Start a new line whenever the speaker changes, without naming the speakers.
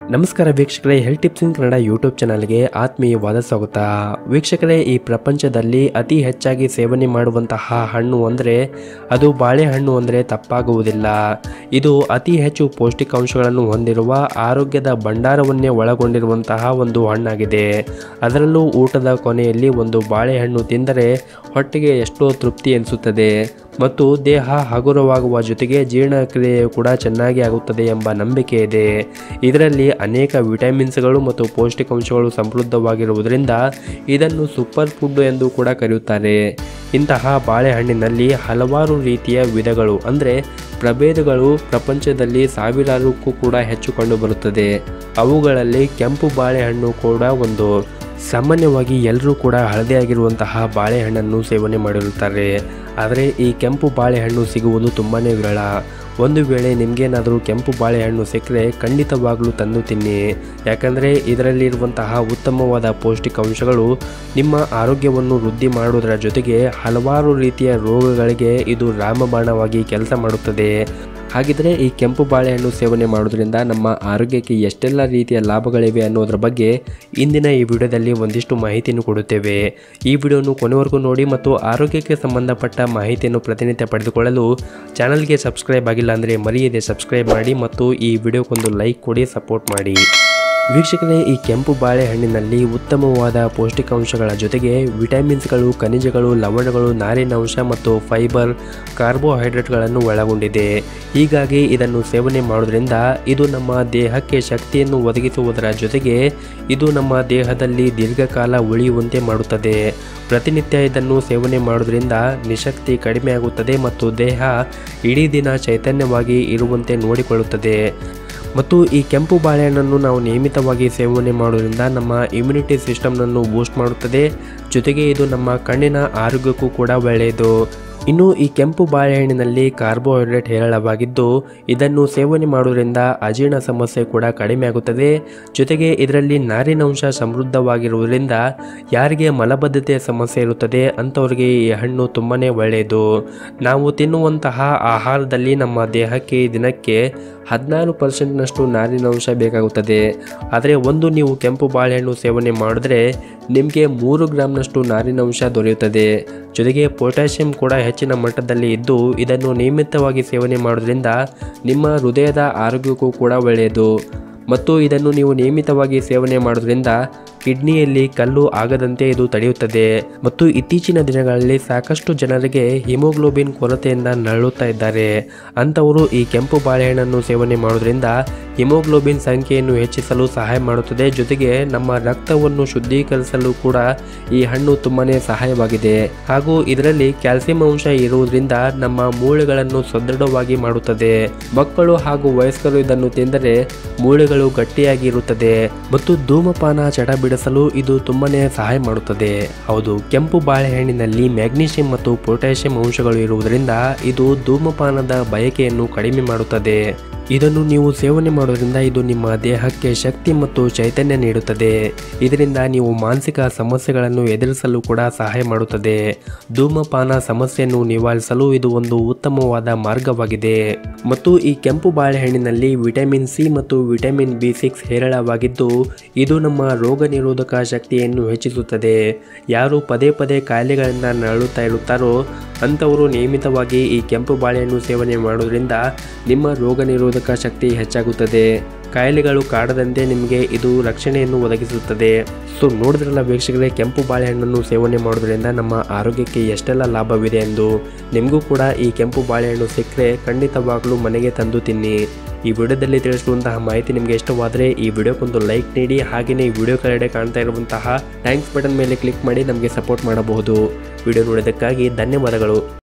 ನಮಸ್ಕಾರ ವೀಕ್ಷಕರೇ health tips in Kannada YouTube ಚಾನಲ್ಗೆ ಆತ್ಮೀಯವಾದ ಸ್ವಾಗತ ವೀಕ್ಷಕರೇ ಈ ಪ್ರಪಂಚದಲ್ಲಿ ಅತಿ ಹೆಚ್ಚಾಗಿ ಸೇವನೆ ಮಾಡುವಂತಹ ಹಣ್ಣು ಅಂದರೆ ಅದು ಬಾಳೆಹಣ್ಣು ಅಂದರೆ ತಪ್ಪಾಗುವುದಿಲ್ಲ ಇದು ಅತಿ ಹೆಚ್ಚು ಪೌಷ್ಟಿಕಾಂಶಗಳನ್ನು ಹೊಂದಿರುವ ಆರೋಗ್ಯದ ಭಂಡಾರವನ್ನೇ ಒಳಗೊಂಡಿರುವಂತಹ ಒಂದು ಹಣ್ಣಾಗಿದೆ ಅದರಲ್ಲೂ ಊಟದ ಕೊನೆಯಲ್ಲಿ ಒಂದು ಬಾಳೆಹಣ್ಣು ತಿಂದರೆ ಹೊಟ್ಟೆಗೆ ಎಷ್ಟೋ ತೃಪ್ತಿ ಎನಿಸುತ್ತದೆ ಮತ್ತು ದೇಹ ಹಗುರವಾಗುವ ಜೊತೆಗೆ ಜೀರ್ಣಕ್ರಿಯೆಯು ಕೂಡ ಚೆನ್ನಾಗಿ ಆಗುತ್ತದೆ ಎಂಬ ನಂಬಿಕೆ ಇದೆ ಇದರಲ್ಲಿ ಅನೇಕ ವಿಟಮಿನ್ಸ್ಗಳು ಮತ್ತು ಪೌಷ್ಟಿಕಾಂಶಗಳು ಸಮೃದ್ಧವಾಗಿರುವುದರಿಂದ ಇದನ್ನು ಸೂಪರ್ ಫುಡ್ ಎಂದು ಕೂಡ ಕರೆಯುತ್ತಾರೆ ಇಂತಹ ಬಾಳೆಹಣ್ಣಿನಲ್ಲಿ ಹಲವಾರು ರೀತಿಯ ವಿಧಗಳು ಅಂದರೆ ಪ್ರಭೇದಗಳು ಪ್ರಪಂಚದಲ್ಲಿ ಸಾವಿರಾರಕ್ಕೂ ಕೂಡ ಹೆಚ್ಚು ಕಂಡುಬರುತ್ತದೆ ಅವುಗಳಲ್ಲಿ ಕೆಂಪು ಬಾಳೆಹಣ್ಣು ಕೂಡ ಒಂದು ಸಾಮಾನ್ಯವಾಗಿ ಎಲ್ಲರೂ ಕೂಡ ಹಳದಿಯಾಗಿರುವಂತಹ ಬಾಳೆಹಣ್ಣನ್ನು ಸೇವನೆ ಮಾಡಿರುತ್ತಾರೆ ಆದರೆ ಈ ಕೆಂಪು ಬಾಳೆಹಣ್ಣು ಸಿಗುವುದು ತುಂಬಾ ವಿರಳ ಒಂದು ವೇಳೆ ನಿಮಗೇನಾದರೂ ಕೆಂಪು ಬಾಳೆಹಣ್ಣು ಸಿಕ್ಕರೆ ಖಂಡಿತವಾಗಲೂ ತಂದು ತಿನ್ನಿ ಯಾಕಂದರೆ ಇದರಲ್ಲಿರುವಂತಹ ಉತ್ತಮವಾದ ಪೌಷ್ಟಿಕಾಂಶಗಳು ನಿಮ್ಮ ಆರೋಗ್ಯವನ್ನು ವೃದ್ಧಿ ಮಾಡುವುದರ ಜೊತೆಗೆ ಹಲವಾರು ರೀತಿಯ ರೋಗಗಳಿಗೆ ಇದು ರಾಮಬಾಣವಾಗಿ ಕೆಲಸ ಮಾಡುತ್ತದೆ ಹಾಗಿದ್ರೆ ಈ ಕೆಂಪು ಬಾಳೆಹಣ್ಣು ಸೇವನೆ ಮಾಡೋದ್ರಿಂದ ನಮ್ಮ ಆರೋಗ್ಯಕ್ಕೆ ಎಷ್ಟೆಲ್ಲ ರೀತಿಯ ಲಾಭಗಳಿವೆ ಅನ್ನೋದ್ರ ಬಗ್ಗೆ ಇಂದಿನ ಈ ವಿಡಿಯೋದಲ್ಲಿ ಒಂದಿಷ್ಟು ಮಾಹಿತಿಯನ್ನು ಕೊಡುತ್ತೇವೆ ಈ ವಿಡಿಯೋನು ಕೊನೆವರೆಗೂ ನೋಡಿ ಮತ್ತು ಆರೋಗ್ಯಕ್ಕೆ ಸಂಬಂಧಪಟ್ಟ ಮಾಹಿತಿಯನ್ನು ಪ್ರತಿನಿತ್ಯ ಪಡೆದುಕೊಳ್ಳಲು ಚಾನಲ್ಗೆ ಸಬ್ಸ್ಕ್ರೈಬ್ ಆಗಿಲ್ಲ ಅಂದರೆ ಮರೆಯದೆ ಸಬ್ಸ್ಕ್ರೈಬ್ ಮಾಡಿ ಮತ್ತು ಈ ವಿಡಿಯೋಕ್ಕೊಂದು ಲೈಕ್ ಕೊಡಿ ಸಪೋರ್ಟ್ ಮಾಡಿ ವೀಕ್ಷಕರೇ ಈ ಕೆಂಪು ಬಾಳೆಹಣ್ಣಿನಲ್ಲಿ ಉತ್ತಮವಾದ ಪೌಷ್ಟಿಕಾಂಶಗಳ ಜೊತೆಗೆ ವಿಟಮಿನ್ಸ್ಗಳು ಖನಿಜಗಳು ಲವಣಗಳು ನಾರಿನಾಂಶ ಮತ್ತು ಫೈಬರ್ ಕಾರ್ಬೋಹೈಡ್ರೇಟ್ಗಳನ್ನು ಒಳಗೊಂಡಿದೆ ಹೀಗಾಗಿ ಇದನ್ನು ಸೇವನೆ ಮಾಡೋದ್ರಿಂದ ಇದು ನಮ್ಮ ದೇಹಕ್ಕೆ ಶಕ್ತಿಯನ್ನು ಒದಗಿಸುವುದರ ಜೊತೆಗೆ ಇದು ನಮ್ಮ ದೇಹದಲ್ಲಿ ದೀರ್ಘಕಾಲ ಉಳಿಯುವಂತೆ ಮಾಡುತ್ತದೆ ಪ್ರತಿನಿತ್ಯ ಇದನ್ನು ಸೇವನೆ ಮಾಡೋದ್ರಿಂದ ನಿಶಕ್ತಿ ಕಡಿಮೆ ಆಗುತ್ತದೆ ಮತ್ತು ದೇಹ ಇಡೀ ದಿನ ಚೈತನ್ಯವಾಗಿ ಇರುವಂತೆ ನೋಡಿಕೊಳ್ಳುತ್ತದೆ ಮತ್ತು ಈ ಕೆಂಪು ಬಾಳೆಹಣ್ಣನ್ನು ನಾವು ನಿಯಮಿತವಾಗಿ ಸೇವನೆ ಮಾಡೋದ್ರಿಂದ ನಮ್ಮ ಇಮ್ಯುನಿಟಿ ಸಿಸ್ಟಮ್ನನ್ನು ಬೂಸ್ಟ್ ಮಾಡುತ್ತದೆ ಜೊತೆಗೆ ಇದು ನಮ್ಮ ಕಣ್ಣಿನ ಆರೋಗ್ಯಕ್ಕೂ ಕೂಡ ಒಳ್ಳೆಯದು ಇನ್ನು ಈ ಕೆಂಪು ಬಾಳೆಹಣ್ಣಿನಲ್ಲಿ ಕಾರ್ಬೋಹೈಡ್ರೇಟ್ ಹೇರಳವಾಗಿದ್ದು ಇದನ್ನು ಸೇವನೆ ಮಾಡೋದ್ರಿಂದ ಅಜೀರ್ಣ ಸಮಸ್ಯೆ ಕೂಡ ಕಡಿಮೆ ಆಗುತ್ತದೆ ಜೊತೆಗೆ ಇದರಲ್ಲಿ ನಾರಿನಂಶ ಸಮೃದ್ಧವಾಗಿರುವುದರಿಂದ ಯಾರಿಗೆ ಮಲಬದ್ಧತೆಯ ಸಮಸ್ಯೆ ಇರುತ್ತದೆ ಅಂಥವ್ರಿಗೆ ಈ ಹಣ್ಣು ತುಂಬಾ ಒಳ್ಳೆಯದು ನಾವು ತಿನ್ನುವಂತಹ ಆಹಾರದಲ್ಲಿ ನಮ್ಮ ದೇಹಕ್ಕೆ ದಿನಕ್ಕೆ ಹದಿನಾರು ಪರ್ಸೆಂಟ್ನಷ್ಟು ನಾರಿನಂಶ ಬೇಕಾಗುತ್ತದೆ ಆದರೆ ಒಂದು ನೀವು ಕೆಂಪು ಬಾಳೆಹಣ್ಣು ಸೇವನೆ ಮಾಡಿದ್ರೆ ನಿಮಗೆ ಮೂರು ಗ್ರಾಮ್ನಷ್ಟು ನಾರಿನಂಶ ದೊರೆಯುತ್ತದೆ ಜೊತೆಗೆ ಪೊಟ್ಯಾಷಿಯಂ ಕೂಡ ಹೆಚ್ಚಿನ ಮಟ್ಟದಲ್ಲಿ ಇದ್ದು ಇದನ್ನು ನಿಯಮಿತವಾಗಿ ಸೇವನೆ ಮಾಡೋದ್ರಿಂದ ನಿಮ್ಮ ಹೃದಯದ ಆರೋಗ್ಯಕ್ಕೂ ಕೂಡ ಒಳ್ಳೆಯದು ಮತ್ತು ಇದನ್ನು ನೀವು ನಿಯಮಿತವಾಗಿ ಸೇವನೆ ಮಾಡೋದ್ರಿಂದ ಕಿಡ್ನಿಯಲ್ಲಿ ಕಲ್ಲು ಆಗದಂತೆ ಇದು ತಡೆಯುತ್ತದೆ ಮತ್ತು ಇತ್ತೀಚಿನ ದಿನಗಳಲ್ಲಿ ಸಾಕಷ್ಟು ಜನರಿಗೆ ಹಿಮೋಗ್ಲೋಬಿನ್ ಕೊರತೆಯಿಂದ ನರಳುತ್ತಾ ಇದ್ದಾರೆ ಅಂಥವರು ಈ ಕೆಂಪು ಬಾಳೆಹಣ್ಣನ್ನು ಸೇವನೆ ಮಾಡೋದ್ರಿಂದ ಹಿಮೋಗ್ಲೋಬಿನ್ ಸಂಖ್ಯೆಯನ್ನು ಹೆಚ್ಚಿಸಲು ಸಹಾಯ ಮಾಡುತ್ತದೆ ಜೊತೆಗೆ ನಮ್ಮ ರಕ್ತವನ್ನು ಶುದ್ಧೀಕರಿಸಲು ಕೂಡ ಈ ಹಣ್ಣು ತುಂಬಾನೇ ಸಹಾಯವಾಗಿದೆ ಹಾಗೂ ಇದರಲ್ಲಿ ಕ್ಯಾಲ್ಸಿಯಂ ಅಂಶ ಇರುವುದರಿಂದ ನಮ್ಮ ಮೂಳೆಗಳನ್ನು ಸದೃಢವಾಗಿ ಮಾಡುತ್ತದೆ ಮಕ್ಕಳು ಹಾಗೂ ವಯಸ್ಕರು ಇದನ್ನು ತಿಂದರೆ ಮೂಳೆಗಳು ಗಟ್ಟಿಯಾಗಿ ಇರುತ್ತದೆ ಮತ್ತು ಧೂಮಪಾನ ಚಟ ಬಿಡಿಸಲು ಇದು ತುಂಬಾನೇ ಸಹಾಯ ಮಾಡುತ್ತದೆ ಹೌದು ಕೆಂಪು ಬಾಳೆಹಣ್ಣಿನಲ್ಲಿ ಮ್ಯಾಗ್ನೀಷಿಯಂ ಮತ್ತು ಪೊಟ್ಯಾಷಿಯಂ ಅಂಶಗಳು ಇರುವುದರಿಂದ ಇದು ಧೂಮಪಾನದ ಬಯಕೆಯನ್ನು ಕಡಿಮೆ ಮಾಡುತ್ತದೆ ಇದನ್ನು ನೀವು ಸೇವನೆ ಮಾಡೋದ್ರಿಂದ ಇದು ನಿಮ್ಮ ದೇಹಕ್ಕೆ ಶಕ್ತಿ ಮತ್ತು ಚೈತನ್ಯ ನೀಡುತ್ತದೆ ಇದರಿಂದ ನೀವು ಮಾನಸಿಕ ಸಮಸ್ಯೆಗಳನ್ನು ಎದುರಿಸಲು ಕೂಡ ಸಹಾಯ ಮಾಡುತ್ತದೆ ಧೂಮಪಾನ ಸಮಸ್ಯೆಯನ್ನು ನಿವಾರಿಸಲು ಇದು ಒಂದು ಉತ್ತಮವಾದ ಮಾರ್ಗವಾಗಿದೆ ಮತ್ತು ಈ ಕೆಂಪು ಬಾಳೆಹಣ್ಣಿನಲ್ಲಿ ವಿಟಮಿನ್ ಸಿ ಮತ್ತು ವಿಟಮಿನ್ ಬಿ ಸಿಕ್ಸ್ ಹೇರಳವಾಗಿದ್ದು ಇದು ನಮ್ಮ ರೋಗ ನಿರೋಧಕ ಶಕ್ತಿಯನ್ನು ಹೆಚ್ಚಿಸುತ್ತದೆ ಯಾರು ಪದೇ ಪದೇ ಕಾಯಿಲೆಗಳಿಂದ ನರಳುತ್ತಾ ಇರುತ್ತಾರೋ ಅಂಥವರು ನಿಯಮಿತವಾಗಿ ಈ ಕೆಂಪು ಬಾಳೆಹಣ್ಣು ಸೇವನೆ ಮಾಡೋದ್ರಿಂದ ನಿಮ್ಮ ರೋಗ ನಿರೋಧಕ ಶಕ್ತಿ ಹೆಚ್ಚಾಗುತ್ತದೆ ಕಾಯಿಲೆಗಳು ಕಾಡದಂತೆ ನಿಮಗೆ ಇದು ರಕ್ಷಣೆಯನ್ನು ಒದಗಿಸುತ್ತದೆ ಸೊ ನೋಡಿದ್ರಲ್ಲ ವೀಕ್ಷಕರೇ ಕೆಂಪು ಬಾಳೆಹಣ್ಣನ್ನು ಸೇವನೆ ಮಾಡೋದ್ರಿಂದ ನಮ್ಮ ಆರೋಗ್ಯಕ್ಕೆ ಎಷ್ಟೆಲ್ಲ ಲಾಭವಿದೆ ಎಂದು ನಿಮಗೂ ಕೂಡ ಈ ಕೆಂಪು ಬಾಳೆಹಣ್ಣು ಸಿಕ್ಕರೆ ಖಂಡಿತವಾಗಲೂ ಮನೆಗೆ ತಂದು ತಿನ್ನಿ ಈ ವಿಡಿಯೋದಲ್ಲಿ ತಿಳಿಸಿರುವಂತಹ ಮಾಹಿತಿ ನಿಮಗೆ ಇಷ್ಟವಾದರೆ ಈ ವಿಡಿಯೋಕ್ಕೊಂದು ಲೈಕ್ ನೀಡಿ ಹಾಗೆಯೇ ಈ ವಿಡಿಯೋ ಕೆಳಗಡೆ ಕಾಣ್ತಾ ಇರುವಂತಹ ಥ್ಯಾಂಕ್ಸ್ ಬಟನ್ ಮೇಲೆ ಕ್ಲಿಕ್ ಮಾಡಿ ನಮಗೆ ಸಪೋರ್ಟ್ ಮಾಡಬಹುದು ವಿಡಿಯೋ ನೋಡೋದಕ್ಕಾಗಿ ಧನ್ಯವಾದಗಳು